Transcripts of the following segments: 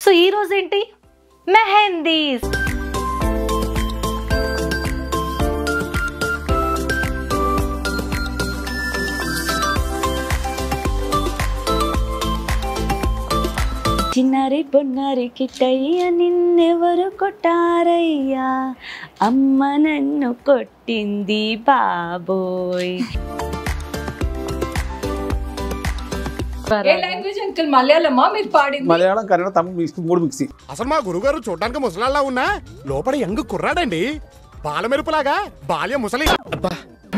So ఈ రోజు ఏంటి మెహందీస్ చిన్నారి పొన్నారి కిట్టయ్య నిన్నెవరు కొట్టారయ్యా అమ్మ నన్ను కొట్టింది బాబోయ్ ఏ లాంగ్వేజ్ అంకుల్ మలయాళమా మీరు పాడింది మలయాళం కన్నడ తమిళ మిక్స్ మూడు మిక్సీ అసలు మా గురుగారు చూడడానికి ముసలాళ్ళ ఉన్నా లోపల యంగ్ కుర్రాడండి బాలమెరుపులాగా బాల్య ముసలి అబ్బా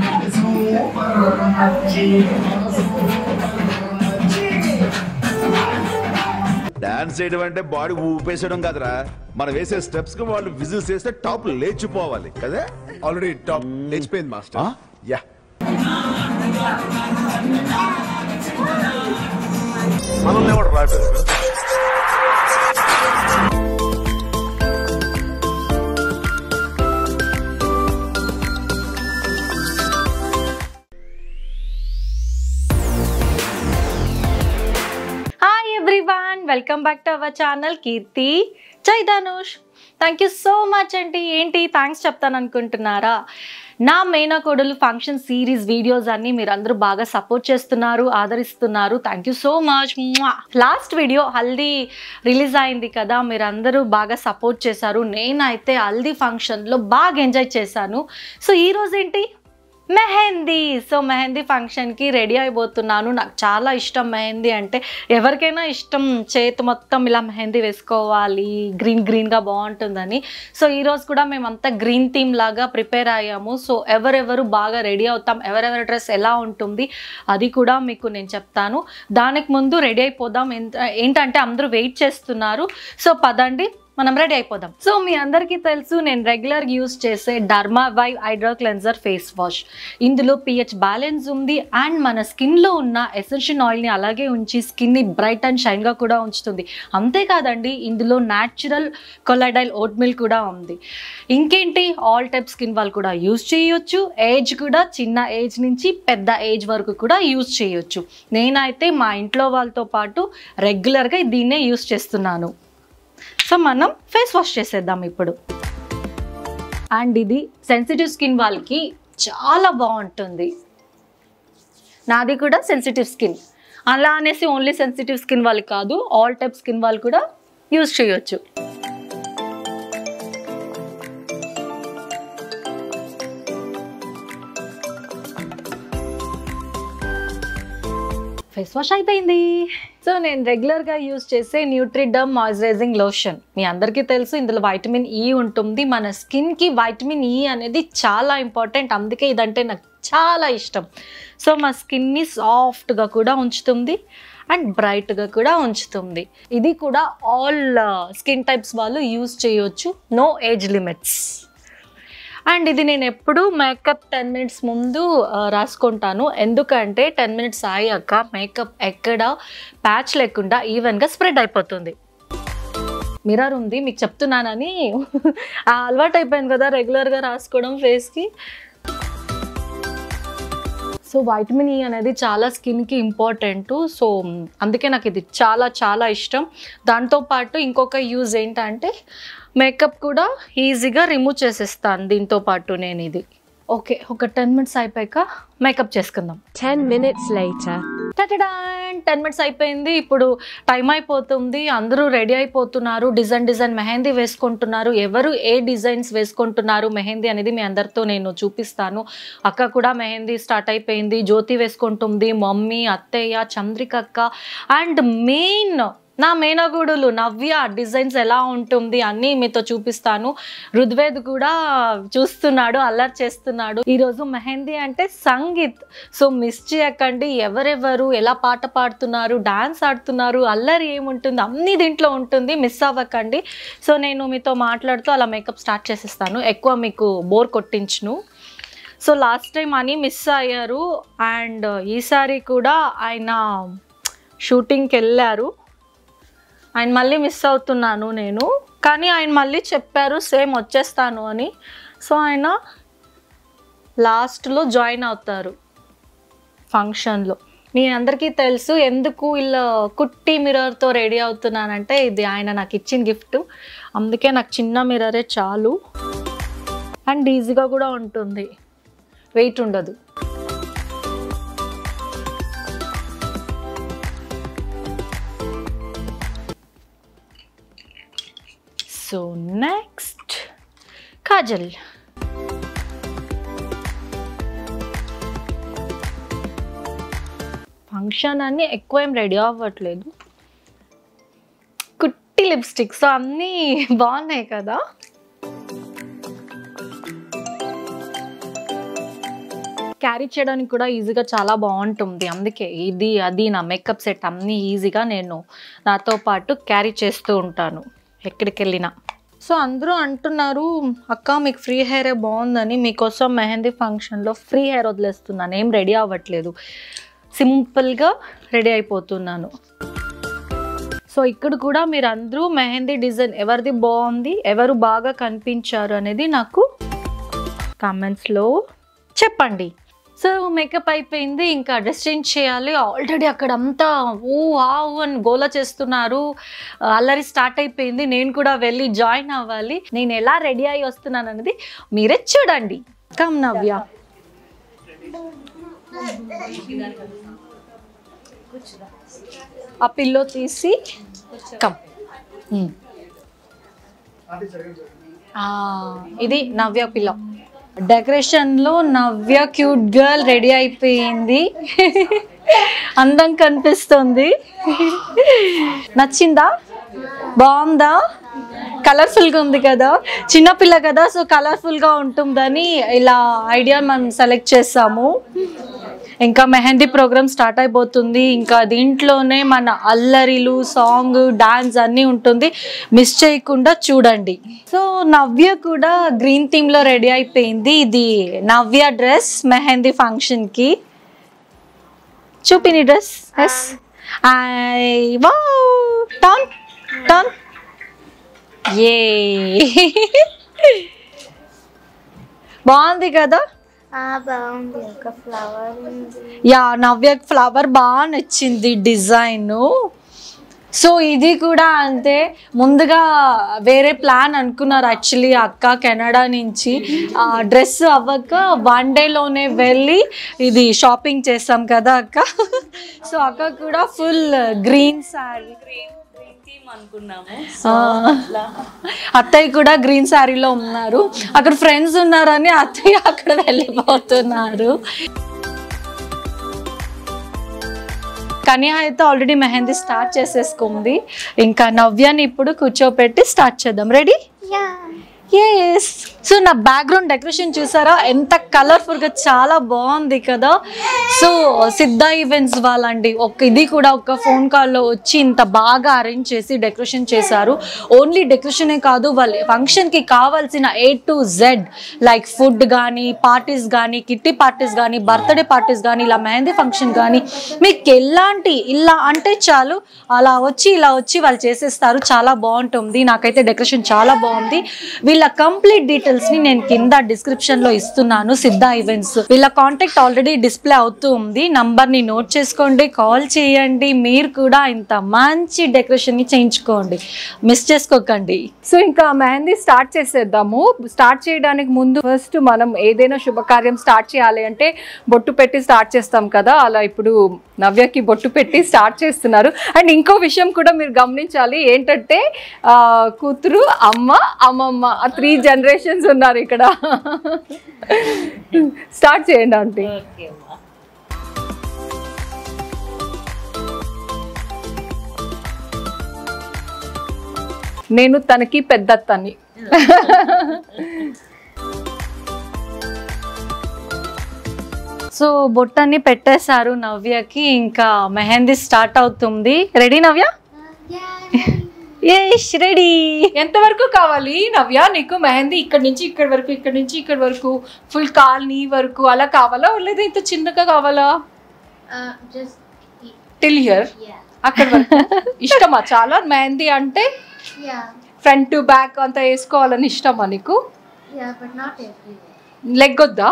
డాన్స్ చేయడం అంటే బాడీ ఊపేసడం కాదురా మనం వేసే స్టెప్స్ కి వాళ్ళు విజిల్స్ వేస్తే టాప్ లేచిపోవాలి కదా ఆల్రెడీ టాప్ లేచిపోయింది మాస్టర్ ఆ? యా మనల్ని ఎవడు రాడు hi everyone welcome back to our channel Keerthi Jai Dhanush thank you so much అండి ఏంటి థ్యాంక్స్ చెప్తాను అనుకుంటున్నారా నా మేనకోడలు ఫంక్షన్ సిరీస్ వీడియోస్ అన్ని మీరు అందరూ బాగా సపోర్ట్ చేస్తున్నారు ఆదరిస్తున్నారు thank you so much last video haldi release అయింది కదా మీరు అందరూ బాగా సపోర్ట్ చేశారు నేనైతే హల్దీ ఫంక్షన్లో బాగా ఎంజాయ్ చేశాను సో ఈరోజు ఏంటి మెహందీ సో మెహందీ ఫంక్షన్కి రెడీ అయిపోతున్నాను నాకు చాలా ఇష్టం మెహందీ అంటే ఎవరికైనా ఇష్టం చేతి మొత్తం ఇలా మెహందీ వేసుకోవాలి గ్రీన్ గ్రీన్గా బాగుంటుందని సో ఈరోజు కూడా మేమంతా గ్రీన్ థీమ్ లాగా ప్రిపేర్ అయ్యాము సో ఎవరెవరు బాగా రెడీ అవుతాం ఎవరెవరి డ్రెస్ ఎలా ఉంటుంది అది కూడా మీకు నేను చెప్తాను దానికి ముందు రెడీ అయిపోదాం ఎంత- ఏంటంటే అందరూ వెయిట్ చేస్తున్నారు సో పదండి మనం రెడీ అయిపోదాం సో మీ అందరికీ తెలుసు నేను రెగ్యులర్ యూస్ చేసే derma Y hydra cleanser face wash ఇందులో పిహెచ్ బ్యాలెన్స్ ఉంది అండ్ మన స్కిన్లో ఉన్న ఎసెన్షియల్ ఆయిల్ని అలాగే ఉంచి స్కిన్ని బ్రైట్ అండ్ షైన్గా కూడా ఉంచుతుంది అంతేకాదండి ఇందులో న్యాచురల్ కొలైడైల్ ఓట్ మిల్ కూడా ఉంది ఇంకేంటి ఆల్ టైప్ స్కిన్ వాళ్ళు కూడా యూజ్ చేయొచ్చు ఏజ్ కూడా చిన్న ఏజ్ నుంచి పెద్ద ఏజ్ వరకు కూడా యూజ్ చేయొచ్చు నేనైతే మా ఇంట్లో వాళ్ళతో పాటు రెగ్యులర్గా దీన్నే యూజ్ చేస్తున్నాను సో మనం ఫేస్ వాష్ చేసేద్దాం ఇప్పుడు అండ్ ఇది సెన్సిటివ్ స్కిన్ వాళ్ళకి చాలా బాగుంటుంది నాది కూడా సెన్సిటివ్ స్కిన్ అలా అనేసి ఓన్లీ సెన్సిటివ్ స్కిన్ వాళ్ళకి కాదు ఆల్ టైప్ స్కిన్ వాళ్ళు కూడా యూజ్ చేయొచ్చు ఫేస్ వాష్ అయిపోయింది సో నేను రెగ్యులర్గా యూజ్ చేసే న్యూట్రిడమ్ మాయిశ్చరైజింగ్ లోషన్ మీ అందరికీ తెలుసు ఇందులో వైటమిన్ ఈ ఉంటుంది మన స్కిన్కి వైటమిన్ ఈ అనేది చాలా ఇంపార్టెంట్ అందుకే ఇదంటే నాకు చాలా ఇష్టం సో మా స్కిన్ని సాఫ్ట్గా కూడా ఉంచుతుంది అండ్ బ్రైట్గా కూడా ఉంచుతుంది ఇది కూడా ఆల్ స్కిన్ టైప్స్ వాళ్ళు యూజ్ చేయొచ్చు నో ఏజ్ లిమిట్స్ అండ్ ఇది నేను ఎప్పుడు మేకప్ టెన్ మినిట్స్ ముందు ఆ, రాసుకుంటాను ఎందుకంటే టెన్ మినిట్స్ అయ్యాక మేకప్ ఎక్కడ ప్యాచ్ లేకుండా ఈవెన్గా స్ప్రెడ్ అయిపోతుంది మిర్రర్ ఉంది మీకు చెప్తున్నానని ఆ అలవాటు అయిపోయింది కదా రెగ్యులర్గా రాసుకోవడం ఫేస్కి సో వైటమిన్ ఈ అనేది చాలా స్కిన్కి ఇంపార్టెంట్ సో అందుకే నాకు ఇది చాలా చాలా ఇష్టం దాంతోపాటు ఇంకొక యూజ్ ఏంటంటే మేకప్ కూడా ఈజీగా రిమూవ్ చేసేస్తాను దీంతో పాటు నేను ఇది ఓకే ఒక టెన్ మినిట్స్ అయిపోయాక మేకప్ చేసుకుందాం 10 minutes later. టెన్ మినిట్స్ అయిపోయింది ఇప్పుడు టైం అయిపోతుంది అందరూ రెడీ అయిపోతున్నారు డిజైన్ డిజైన్ మెహందీ వేసుకుంటున్నారు ఎవరు ఏ డిజైన్స్ వేసుకుంటున్నారు మెహందీ అనేది మీ అందరితో నేను చూపిస్తాను అక్క కూడా మెహందీ స్టార్ట్ అయిపోయింది జ్యోతి వేసుకుంటుంది మమ్మీ అత్తయ్య చంద్రిక అక్క అండ్ మెయిన్ నా మేనగూడులు నవ్య డిజైన్స్ ఎలా ఉంటుంది అన్నీ మీతో చూపిస్తాను రుద్వేద్ కూడా చూస్తున్నాడు అల్లరి చేస్తున్నాడు ఈరోజు మెహందీ అంటే సంగీత్ సో మిస్ చేయకండి ఎవరెవరు ఎలా పాట పాడుతున్నారు డాన్స్ ఆడుతున్నారు అల్లరి ఏముంటుంది అన్ని దీంట్లో ఉంటుంది మిస్ అవ్వకండి సో నేను మీతో మాట్లాడుతూ అలా మేకప్ స్టార్ట్ చేసేస్తాను ఎక్కువ మీకు బోర్ కొట్టించును సో లాస్ట్ టైం అని మిస్ అయ్యారు అండ్ ఈసారి కూడా ఆయన షూటింగ్కి వెళ్ళారు ఆయన మళ్ళీ మిస్ అవుతున్నాను నేను కానీ ఆయన మళ్ళీ చెప్పారు సేమ్ వచ్చేస్తాను అని సో ఆయన లాస్ట్లో జాయిన్ అవుతారు ఫంక్షన్లో మీ అందరికీ తెలుసు ఎందుకు ఇలా కుట్టి మిర్రర్తో రెడీ అవుతున్నానంటే ఇది ఆయన నాకు ఇచ్చిన గిఫ్ట్ అందుకే నాకు చిన్న మిర్రరే చాలు అండ్ ఈజీగా కూడా ఉంటుంది వెయిట్ ఉండదు సో నెక్స్ట్ కాజల్ ఫంక్షన్ అన్ని ఎక్కువ ఏం రెడీ అవ్వట్లేదు కుట్టి లిప్స్టిక్ సో అన్నీ బాగున్నాయి కదా క్యారీ చేయడానికి కూడా ఈజీగా చాలా బాగుంటుంది అందుకే ఇది అది నా మేకప్ సెట్ అన్నీ ఈజీగా నేను నాతో పాటు క్యారీ చేస్తూ ఉంటాను ఎక్కడికి వెళ్ళినా సో అందరూ అంటున్నారు అక్క మీకు ఫ్రీ హెయిరే బాగుందని మీకోసం మెహందీ ఫంక్షన్లో ఫ్రీ హెయిర్ వదిలేస్తున్నాను ఏం రెడీ అవ్వట్లేదు సింపుల్గా రెడీ అయిపోతున్నాను సో ఇక్కడ కూడా మీరు అందరూ మెహందీ డిజైన్ ఎవరిది బాగుంది ఎవరు బాగా కనిపించారు అనేది నాకు కామెంట్స్లో చెప్పండి సో మేకప్ అయిపోయింది ఇంకా డ్రెస్ చేంజ్ చేయాలి ఆల్రెడీ అక్కడ అంతా ఊ ఆవు అని గోల చేస్తున్నారు అల్లరి స్టార్ట్ అయిపోయింది నేను కూడా వెళ్ళి జాయిన్ అవ్వాలి నేను ఎలా రెడీ అయ్యి వస్తున్నాను అనేది మీరే చూడండి కమ్ నవ్య ఆ పిల్లో తీసి కమ్ ఉమ్. ఆ, ఇది నవ్య పిల్లో డెకరేషన్ లో నవ్య క్యూట్ గర్ల్ రెడీ అయిపోయింది అందం కనిపిస్తుంది నచ్చిందా బాగుందా కలర్ఫుల్ గా ఉంది కదా చిన్నపిల్ల కదా సో కలర్ఫుల్ గా ఉంటుందని ఇలా ఐడియా మనం సెలెక్ట్ చేసాము ఇంకా మెహందీ ప్రోగ్రామ్ స్టార్ట్ అయిపోతుంది ఇంకా దీంట్లోనే మన అల్లరిలు సాంగ్ డాన్స్ అన్నీ ఉంటుంది మిస్ చేయకుండా చూడండి సో నవ్య కూడా గ్రీన్ థీమ్ లో రెడీ అయిపోయింది ఇది నవ్య డ్రెస్ మెహందీ ఫంక్షన్ కి చూపిని డ్రెస్ ఎస్ వా టర్న్ టర్న్ ఏ బాగుంది కదా ఆ బాగుంది ఒక ఫ్లవర్ ఉంది యా నవ్య ఫ్లవర్ బాగా నచ్చింది డిజైన్ సో ఇది కూడా అంతే ముందుగా వేరే ప్లాన్ అనుకున్నారు యాక్చువల్లీ అక్క కెనడా నుంచి డ్రెస్ అవ్వక వన్ డేలోనే వెళ్ళి ఇది షాపింగ్ చేస్తాం కదా అక్క సో అక్క కూడా ఫుల్ గ్రీన్ శారీ అత్తయ్య కూడా గ్రీన్ శారీలో ఉన్నారు అక్కడ ఫ్రెండ్స్ ఉన్నారని అత్తయ్య అక్కడ వెళ్ళిపోతున్నారు కన్యా అయితే ఆల్రెడీ మెహందీ స్టార్ట్ చేసేసుకుంది ఇంకా నవ్యాన్ని ఇప్పుడు కూర్చోపెట్టి స్టార్ట్ చేద్దాం రెడీ యా ఎస్ సో నా బ్యాక్గ్రౌండ్ డెకరేషన్ చూసారా ఎంత కలర్ఫుల్ గా చాలా బాగుంది కదా సో సిద్ధ ఈవెంట్స్ వాళ్ళండి ఒక ఇది కూడా ఒక ఫోన్ కాల్లో వచ్చి ఇంత బాగా అరేంజ్ చేసి డెకరేషన్ చేశారు ఓన్లీ డెకరేషనే కాదు వాళ్ళ ఫంక్షన్ కి కావాల్సిన A to Z like food కానీ పార్టీస్ కానీ కిట్టి పార్టీస్ కానీ బర్త్డే పార్టీస్ కానీ ఇలా మెహందీ ఫంక్షన్ కానీ మీకు ఎలాంటి ఇలా అంటే చాలు అలా వచ్చి ఇలా వచ్చి వాళ్ళు చేసేస్తారు చాలా బాగుంటుంది నాకైతే డెకరేషన్ చాలా బాగుంది వీళ్ళ కంప్లీట్ డీటెయిల్స్ ని నేను కింద డిస్క్రిప్షన్ లో ఇస్తున్నాను సిద్ధ ఈవెంట్స్ వీళ్ళ కాంటాక్ట్ ఆల్రెడీ డిస్ప్లే అవుతూ ఉంది నంబర్ ని నోట్ చేసుకోండి కాల్ చేయండి మీరు కూడా ఇంత మంచి డెకరేషన్ ని చేయించుకోండి మిస్ చేసుకోకండి సో ఇంకా మెహందీ స్టార్ట్ చేసేద్దాము స్టార్ట్ చేయడానికి ముందు ఫస్ట్ మనం ఏదైనా శుభకార్యం స్టార్ట్ చేయాలి అంటే బొట్టు పెట్టి స్టార్ట్ చేస్తాం కదా అలా ఇప్పుడు నవ్యకి బొట్టు పెట్టి స్టార్ట్ చేస్తున్నారు అండ్ ఇంకో విషయం కూడా మీరు గమనించాలి ఏంటంటే ఆ, కూతురు అమ్మ అమ్మమ్మ ఆ త్రీ జనరేషన్స్ ఉన్నారు ఇక్కడ స్టార్ట్ చేయండి ఆంటీ నేను తనకి పెద్ద తని సో బొట్టన్ని పెట్టేశారు నవ్యకి ఇంకా మెహందీ స్టార్ట్ అవుతుంది రెడీ నవ్య ఎస్ రెడీ ఎంతవరకు కావాలి నవ్య నీకు మెహందీ ఇక్కడ నుంచి ఇక్కడ వరకు ఇక్కడ నుంచి ఇక్కడ వరకు ఫుల్ కాల్ నీ వరకు అలా కావాలా లేదా ఇంత చిన్నగా కావాలా జస్ట్ టిల్ హియర్ యా అక్కడ వరకు ఇష్టమా చాలా మెహందీ అంటే యా ఫ్రంట్ టు బ్యాక్ అంతా వేసుకోవాలని ఇష్టమా నీకు yeah but not everywhere leg వద్దా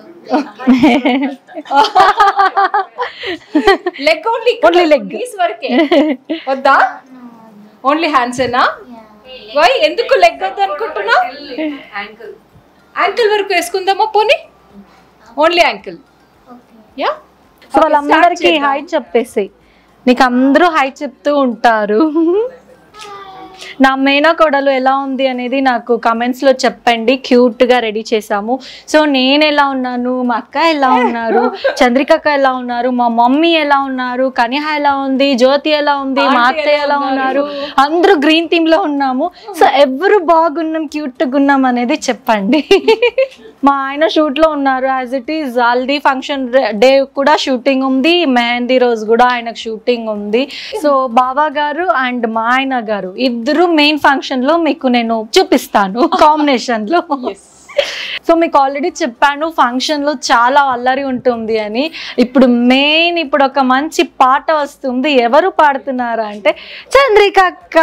లెగ్ ఓన్లీ Only leg. వరకే వద్దా ఓన్లీ హ్యాండ్స్ ఏనా వై ఎందుకు లెగ్ వద్దు అనుకుంటున్నా యాంకిల్ వరకు వేసుకుందామా పోనీ ఓన్లీ యాంకిల్ యా సో వాళ్ళందరికీ హైట్ చెప్పేసి నీకు అందరూ హైట్ చెప్తూ ఉంటారు నా మేనా కొడలు ఎలా ఉంది అనేది నాకు కమెంట్స్ లో చెప్పండి క్యూట్ గా రెడీ చేసాము సో నేను ఎలా ఉన్నాను మా అక్క ఎలా ఉన్నారు చంద్రికక్క ఎలా ఉన్నారు మా మమ్మీ ఎలా ఉన్నారు కనిహ ఎలా ఉంది జ్యోతి ఎలా ఉంది మా Aunty అత్తయ్య ఎలా ఎలా ఉన్నారు ఉన్నారు? అందరూ గ్రీన్ థీమ్ లో ఉన్నాము సో ఎవరు బాగున్నాం క్యూట్ గా ఉన్నాం అనేది చెప్పండి మా ఆయన షూట్ లో ఉన్నారు as it is haldi function day కూడా షూటింగ్ ఉంది మెహందీ రోజు కూడా ఆయనకు షూటింగ్ ఉంది సో బాబా గారు అండ్ మా ఆయన గారు ఇద్దరు మెయిన్ ఫంక్షన్ లో మీకు నేను చూపిస్తాను కాంబినేషన్ లో సో మీకు ఆల్రెడీ చెప్పాను ఫంక్షన్ లో చాలా అల్లరి ఉంటుంది అని ఇప్పుడు మెయిన్ ఇప్పుడు ఒక మంచి పాట వస్తుంది ఎవరు పాడుతున్నారా అంటే చంద్రిక అక్క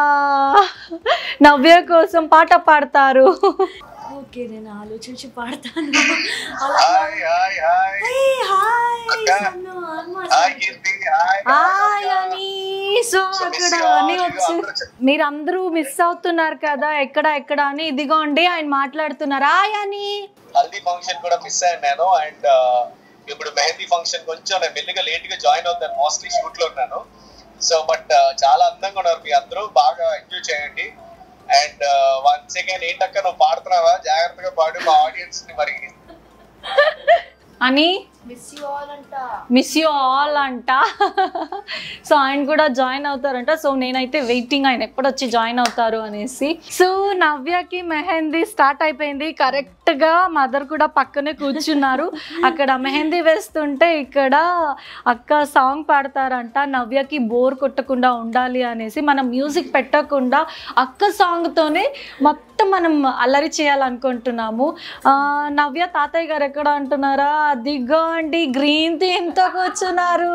నవ్య కోసం పాట పాడతారు ఓకే నేను ఆలోచించి పాడతాను హాయ్ హాయ్ హాయ్ అక్క హాయ్ కీర్తి హాయ్ హాయ్ అని సో అక్కడ అని వచ్చి మీరందరూ మిస్ అవుతున్నారు కదా ఎక్కడ ఎక్కడ అని ఇదిగోండి ఆయన మాట్లాడుతున్నారు హాయ్ అని హల్దీ ఫంక్షన్ కూడా మిస్ అయ్యాను నేను అండ్ ఇప్పుడు మెహందీ ఫంక్షన్ కొంచెం నేను మెల్లిగా లేట్ గా జాయిన్ అవుతాను మోస్ట్లీ షూట్ లో ఉన్నాను సో బట్ చాలా అందంగా ఉన్నారు మీ అందరూ బాగా ఎంజాయ్ చేయండి అండ్ వన్ సెకండ్ ఏంటక్క నువ్వు పాడుతున్నావా జాగ్రత్తగా పాడు మా ఆడియన్స్ ని మరి అని మిస్ యూ ఆల్ అంట మిస్ యూ ఆల్ అంట సో ఆయన కూడా జాయిన్ అవుతారంట సో నేనైతే వెయిటింగ్ ఆయన ఎప్పుడు వచ్చి జాయిన్ అవుతారు అనేసి సో నవ్యకి మెహందీ స్టార్ట్ అయిపోయింది కరెక్ట్ గా మదర్ కూడా పక్కనే కూర్చున్నారు అక్కడ మెహందీ వేస్తుంటే ఇక్కడ అక్క సాంగ్ పాడతారంట నవ్యకి బోర్ కొట్టకుండా ఉండాలి అనేసి మనం మ్యూజిక్ పెట్టకుండా అక్క సాంగ్తోనే మొత్తం మనం అల్లరి చేయాలనుకుంటున్నాము ఆ, నవ్య తాతయ్య గారు ఎక్కడ అంటున్నారా దిగ్గో అండి గ్రీన్ థీమ్తో కూర్చున్నారు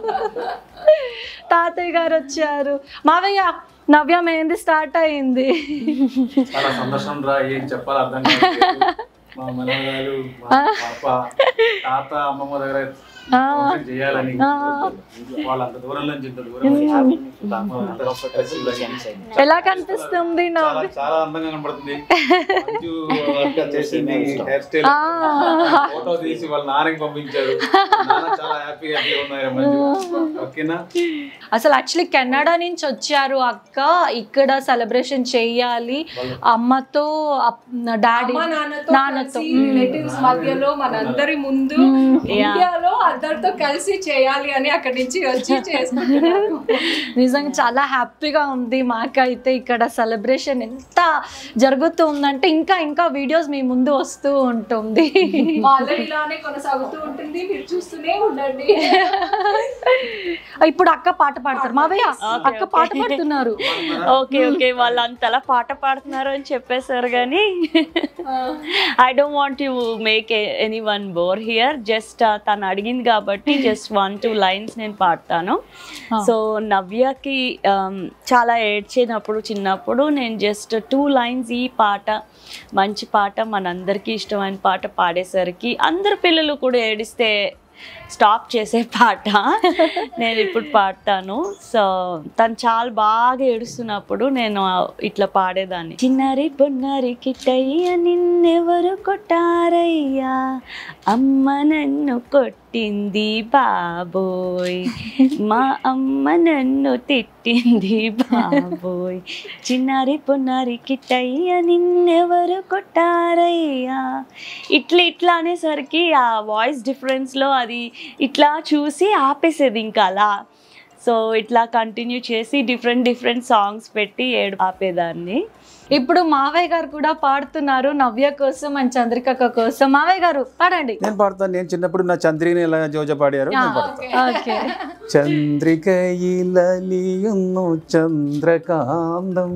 తాతయ్య గారు వచ్చారు మావయ్య నవ్య మెహందీ స్టార్ట్ అయింది చాలా సంతోషం రా ఏం చెప్పాలో అర్థం కావట్లేదు మా మనవరాలు మా పాప తాత అమ్మమ్మ దగ్గర ఫంక్షన్ చేయాలని వాళ్ళు అంత దూరం నుంచి ఇంత దూరం వచ్చి అంత గొప్ప డ్రెస్సులు ధరించి ఎలా కనిపిస్తుంది చాలా నవ్య చాలా అందంగా కనబడుతుంది మంజు వర్క్ చేసింది హెయిర్ స్టైల్ ఆ. ఫోటో తీసి వాళ్ళ నాన్నకి పంపించారు నాన్న చాలా హ్యాపీ హ్యాపీగా ఉన్నారు మంజు ఓకేనా అసలు యాక్చువల్లీ కెనడా నుంచి వచ్చారు అక్క ఇక్కడ సెలబ్రేషన్ చేయాలి అమ్మతో డాడీ అమ్మ నాన్నతో నాన్నతో రిలేటివ్స్ మధ్యలో మనందరి ముందు ఇండియాలో అందరితో కలిసి చేయాలి అని అక్కడి నుంచి వచ్చి చేసుకుంటున్నారు నిజంగా చాలా హ్యాపీగా ఉంది మాకైతే ఇక్కడ సెలబ్రేషన్ ఎంత జరుగుతుందంటే ఇంకా ఇంకా వీడియోస్ మీ ముందు వస్తూ ఉంటుంది మా అల్లరి ఇలానే కొనసాగుతూ ఉంటుంది మీరు చూస్తూనే ఉండండి ఇప్పుడు అక్క పాట పాడతారు మావయ్య అక్క పాట పాడుతున్నారు ఓకే ఓకే వాళ్ళు అంతలా పాట పాడుతున్నారు అని చెప్పేశారు కానీ I don't want you make anyone bore here just తను అడిగింది కాబట్టి జస్ట్ వన్ టూ లైన్స్ నేను పాడతాను సో నవ్యకి um, చాలా ఏడ్చినప్పుడు చిన్నప్పుడు నేను జస్ట్ టూ లైన్స్ ఈ పాట మంచి పాట మనందరికీ ఇష్టమైన పాట పాడేసరికి అందరు పిల్లలు కూడా ఏడిస్తే స్టాప్ చేసే పాట నేను ఇప్పుడు పాడతాను సో తను చాలా బాగా ఏడుస్తున్నప్పుడు నేను ఇట్లా పాడేదాన్ని చిన్నారి పొన్నారి కిట్టయ్య నిన్నెవరు కొట్టారయ్యా అమ్మ నన్ను కొట్టింది బాబోయ్ మా అమ్మ నన్ను తిట్టింది బాబోయ్ చిన్నారి పొన్నారి కిట్టయ్య నిన్నెవరు కొట్టారయ్యా ఇట్లా ఇట్లా అనేసరికి ఆ వాయిస్ డిఫరెన్స్లో అది ఇట్లా చూసి ఆపేసేది ఇంకా అలా సో ఇట్లా కంటిన్యూ చేసి డిఫరెంట్ డిఫరెంట్ సాంగ్స్ పెట్టి ఏడు ఆపేదాన్ని ఇప్పుడు మావయ్య గారు కూడా పాడుతున్నారు నవ్య కోసం అండ్ చంద్రికక్క కోసం మావయ్య గారు పాడండి నేను పాడతాను నేను చిన్నప్పుడు నా చంద్రికని ఎలా జోజ పాడారు నేను పాడతాను ఓకే ചന്ദ്രികയിലലിയുന്നു ചന്ദ്രകാന്തം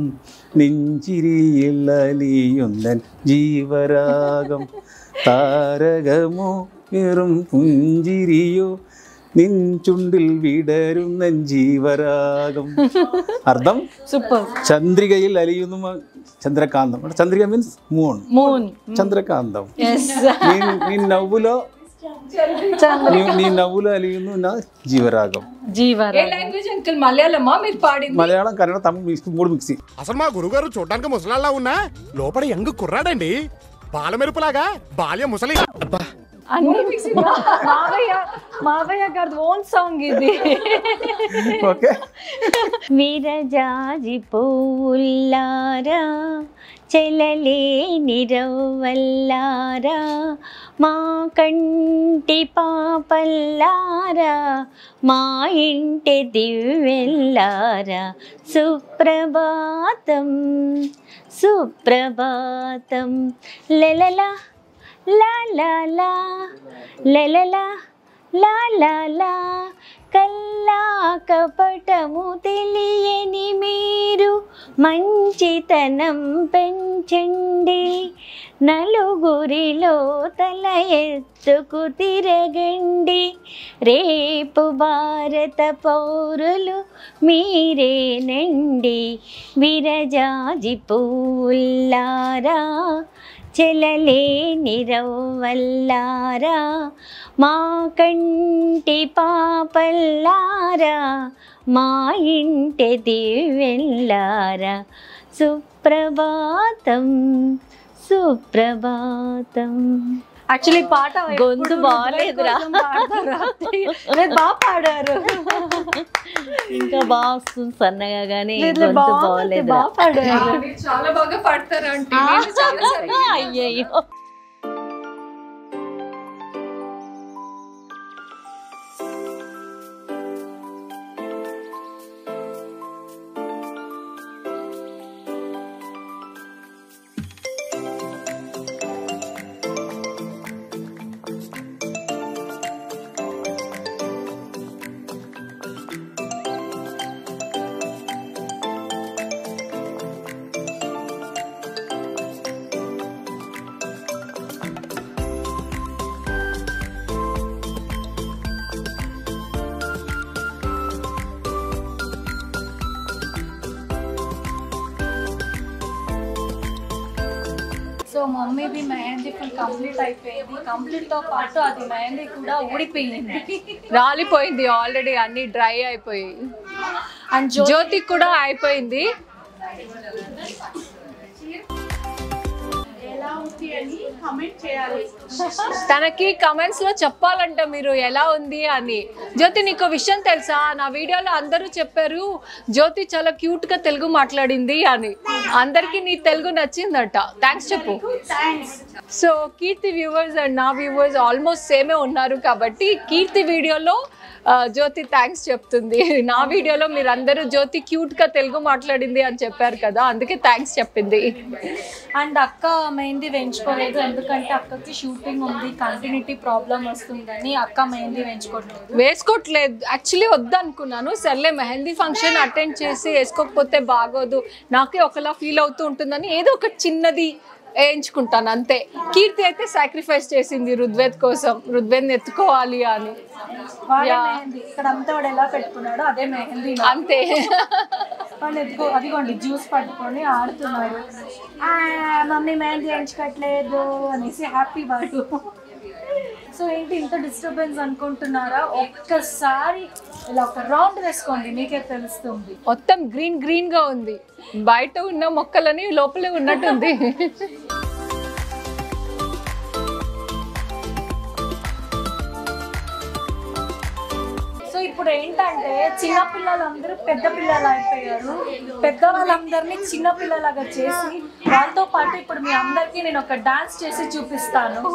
നെഞ്ചിരിയിലലിയുന്നൻ ജീവരാഗം താരകമോ വെറും പുഞ്ചിരിയോ നിൻ ചുണ്ടിൽ വിടരുന്ന ജീവരാഗം അർത്ഥം సూపర్ ചന്ദ്രികയിൽ അലിയുന്നു മ- చంద్రకాంతం అంటే చంద్రిక మీన్స్ మూన్ మూన్ చంద్రకాంతం ఎస్ నీ నీ నవ్వులో నీ నీ నవ్వులో అలిగింది నా జీవరాగం జీవర ఏ లాంగ్వేజ్ అంకుల్ మలయాళమా మీరు పాడింది మలయాళం కన్నడ తమిళ మిక్స్ మూడు మిక్సీ అసలు మా గురుగారు చూడడానికి ముసలాళ్ళ ఉన్నా లోపల యంగ్ కుర్రాడండి బాలమెరుపులాగా బాల్య ముసలి అబ్బా అన్ని మావయ్య మావయ్య గారి ఓన్ సాంగ్ ఇది ఓకే విరజాజి పువ్వుల్లారా చెలలేని రవ్వల్లారా మా కంటి పాపల్లారా మా ఇంటి దివ్వెల్లారా సుప్రభాతం సుప్రభాతం లెలలా లా లా లా లెలలా లా లా లా కల్లా కపటము తెలియని మీరు మంచితనం పెంచండి నలుగురిలో తల ఎత్తుకు తిరగండి రేపు భారత పౌరులు మీరేనండి విరజాజి పువ్వుల్లారా చెలలేని రవ్వల్లారా మా కంటి పాపల్లారా మా ఇంటి దివ్వెల్లారా సుప్రభాతం సుప్రభాతం యాక్చువల్లీ పాట గొంతు ఎప్పుడు బాగాలేదురా. కోసం పాడతారా? లేదు బాగా పాడారు ఇంకా బాగా వస్తుంది సన్నగా కానీ లేదు, గొంతు బాగుంది, బాగలేదు బాగా పాడారు మీరు చాలా బాగా పాడతారు అంటే నేను చాలా సరిగ్గా అయ్యయ్యో సో మమ్మీది మెహందీ ఫుల్ కంప్లీట్ అయిపోయింది కంప్లీట్ తో పాటు అది మెహందీ కూడా ఊడిపోయింది రాలిపోయింది ఆల్రెడీ అన్ని డ్రై అయిపోయి అండ్ జో జ్యోతికి కూడా అయిపోయింది తనకి కమెంట్స్ లో చెప్పాలంట మీరు ఎలా ఉంది అని జ్యోతి నీకు విషయం తెలుసా నా వీడియోలో అందరూ చెప్పారు జ్యోతి చాలా క్యూట్ గా తెలుగు మాట్లాడింది అని అందరికి నీ తెలుగు నచ్చిందట థ్యాంక్స్ చెప్పు సో కీర్తి వ్యూవర్స్ అండ్ నా వ్యూవర్స్ ఆల్మోస్ట్ సేమే ఉన్నారు కాబట్టి కీర్తి వీడియోలో ఆ, జ్యోతి థ్యాంక్స్ చెప్తుంది నా వీడియోలో మీరు అందరూ జ్యోతి క్యూట్ గా తెలుగు మాట్లాడింది అని చెప్పారు కదా అందుకే థ్యాంక్స్ చెప్పింది అండ్ అక్క మెహందీ వేయించుకోలేదు ఎందుకంటే అక్కకి షూటింగ్ ఉంది కంటిన్యూటీ ప్రాబ్లం వస్తుందని అక్క మెహందీ వేయించుకోవట్లేదు వేసుకోవట్లేదు యాక్చువల్లీ వద్దనుకున్నాను సర్లే మెహందీ ఫంక్షన్ అటెండ్ చేసి వేసుకోకపోతే బాగోదు నాకే ఒకలా ఫీల్ అవుతూ ఉంటుందని ఏదో ఒక చిన్నది వేయించుకుంటాను అంతే కీర్తి అయితే సాక్రిఫైస్ చేసింది రుద్వేద్ కోసం రుద్వేద్ ఎత్తుకోవాలి అని వాడే Yeah. మెహందీ ఇక్కడ అంతా వాడు ఎలా పెట్టుకున్నాడో అదే మెహందీ అంతే వాళ్ళు ఎత్తుకో అదిగోండి జ్యూస్ పట్టుకొని ఆడుతున్నారు "ఆ, మమ్మీ మెహందీ వేయించుకోవట్లేదు అనేసి హ్యాపీ వాడు సో ఏంటి ఇంత డిస్టర్బెన్స్ అనుకుంటున్నారా ఒక్కసారి ఇలా ఒక రౌండ్ వేసుకోండి మీకే తెలుస్తుంది మొత్తం గ్రీన్ గ్రీన్ గా ఉంది బయట ఉన్న మొక్కలని లోపలే ఉన్నట్టుంది సో ఇప్పుడు ఏంటంటే చిన్న పిల్లలందరూ పెద్ద పిల్లలు అయిపోయారు పెద్ద వాళ్ళందరినీ చిన్న పిల్లలాగా చేసి వాళ్ళతో పాటు ఇప్పుడు మీ అందరికీ నేను ఒక డాన్స్ చేసి చూపిస్తాను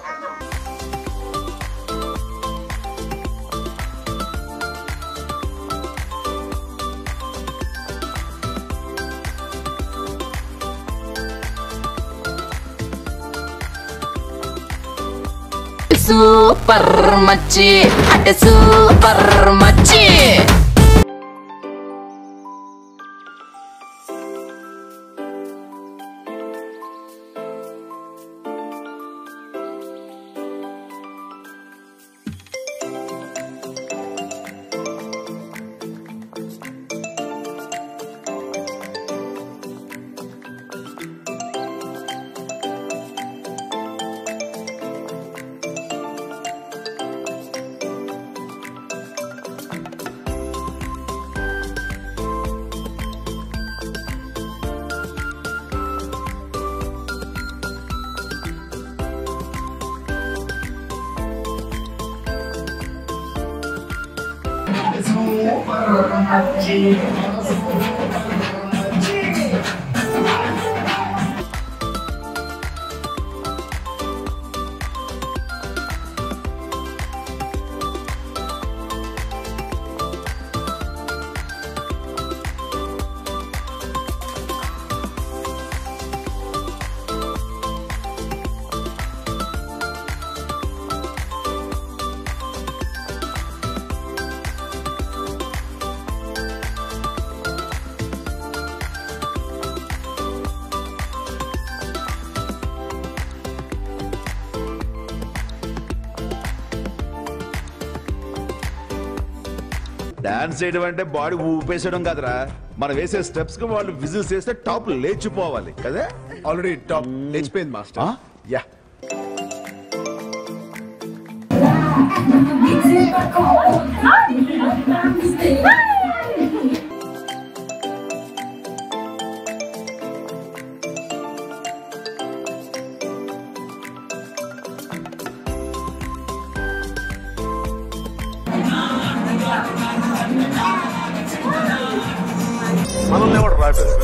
సూపర్ మచ్చి అంటే సూపర్ మచ్చి డాన్స్ చేయడం అంటే బాడీ ఊపేసడం కాదురా మనం వేసే స్టెప్స్ కి వాళ్ళు విజిల్స్ వేస్తే టాప్ లేచిపోవాలి కదా ఆల్రెడీ టాప్ లేచిపోయింది మాస్టర్ యా మనల్ని ఎవడు రాబోయారు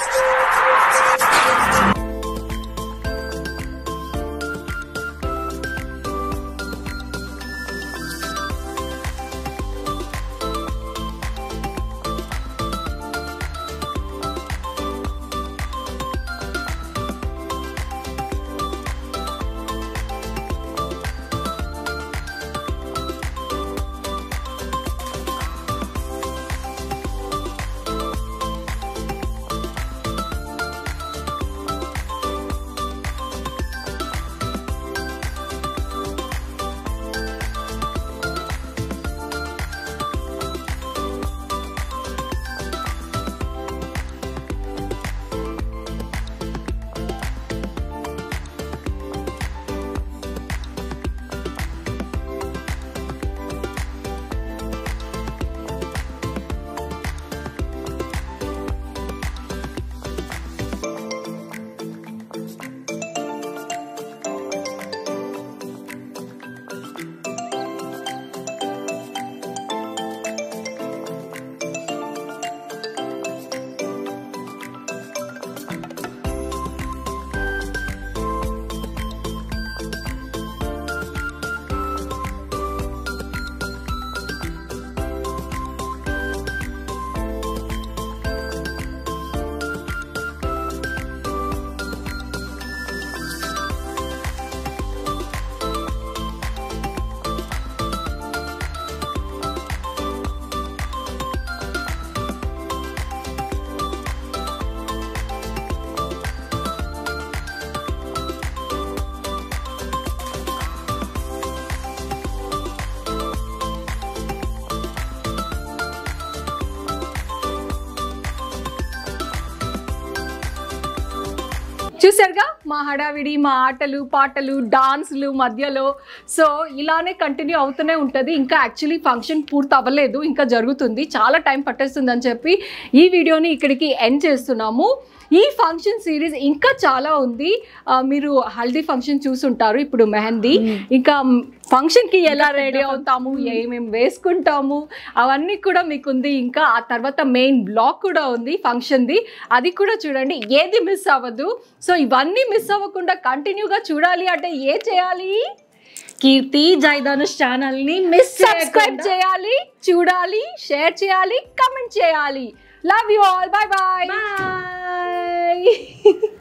చూసారుగా మా హడావిడి మా ఆటలు పాటలు డాన్స్లు మధ్యలో సో ఇలానే కంటిన్యూ అవుతూనే ఉంటుంది ఇంకా యాక్చువల్లీ ఫంక్షన్ పూర్తి అవ్వలేదు ఇంకా జరుగుతుంది చాలా టైం పట్టేస్తుంది అని చెప్పి ఈ వీడియోని ఇక్కడికి ఎండ్ చేస్తున్నాము ఈ ఫంక్షన్ సిరీస్ ఇంకా చాలా ఉంది ఆ, మీరు హల్దీ ఫంక్షన్ చూసుంటారు ఇప్పుడు మెహందీ ఇంకా ఫంక్షన్కి ఎలా రెడీ అవుతాము ఏమేమి వేసుకుంటాము అవన్నీ కూడా మీకు ఉంది ఇంకా ఆ తర్వాత మెయిన్ బ్లాగ్ కూడా ఉంది ఫంక్షన్ది అది కూడా చూడండి ఏది మిస్ అవ్వదు సో ఇవన్నీ మిస్ అవ్వకుండా కంటిన్యూగా చూడాలి అంటే ఏ చేయాలి కీర్తి జైదానుష్ ఛానల్ ని మిస్ సబ్స్క్రైబ్ చేయాలి చూడాలి షేర్ చేయాలి కమెంట్ చేయాలి love you all bye bye bye